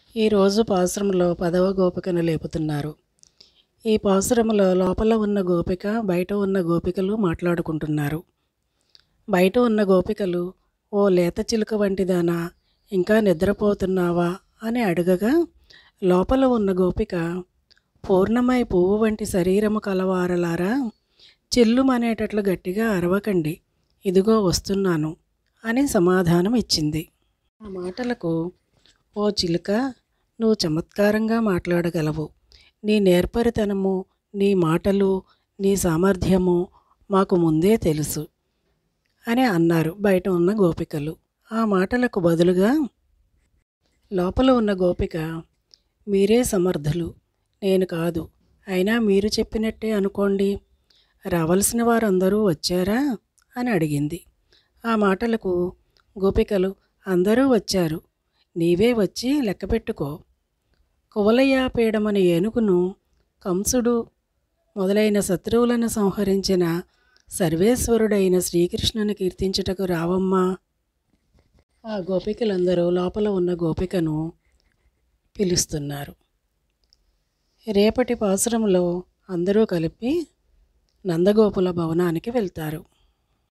ఈరోజు పాసురంలో పదవ గోపికను లేపుతున్నారు ఈ పాసురములో లోపల ఉన్న గోపిక బయట ఉన్న గోపికలు మాట్లాడుకుంటున్నారు బయట ఉన్న గోపికలు ఓ లేత చిలుక వంటిదానా ఇంకా నిద్రపోతున్నావా అని అడగగా లోపల ఉన్న గోపిక పూర్ణమై పువ్వు వంటి శరీరము కలవారలారా చిల్లుమనేటట్లు గట్టిగా అరవకండి ఇదిగో వస్తున్నాను అని సమాధానం ఇచ్చింది ఆ మాటలకు ఓ చిలుక నువ్వు చమత్కారంగా మాట్లాడగలవు నీ నేర్పరితనము నీ మాటలు నీ సామర్థ్యము మాకు ముందే తెలుసు అని అన్నారు బయట ఉన్న గోపికలు ఆ మాటలకు బదులుగా లోపల ఉన్న గోపిక మీరే సమర్థులు నేను కాదు అయినా మీరు చెప్పినట్టే అనుకోండి రావలసిన వారందరూ వచ్చారా అని అడిగింది ఆ మాటలకు గోపికలు అందరూ వచ్చారు నీవే వచ్చి లెక్కపెట్టుకో కువలయాపీడమని ఏనుగును కంసుడు మొదలైన శత్రువులను సంహరించిన సర్వేశ్వరుడైన శ్రీకృష్ణుని కీర్తించుటకు రావమ్మా ఆ గోపికలందరూ లోపల ఉన్న గోపికను పిలుస్తున్నారు రేపటి పాసురంలో అందరూ కలిపి నందగోపుల భవనానికి వెళ్తారు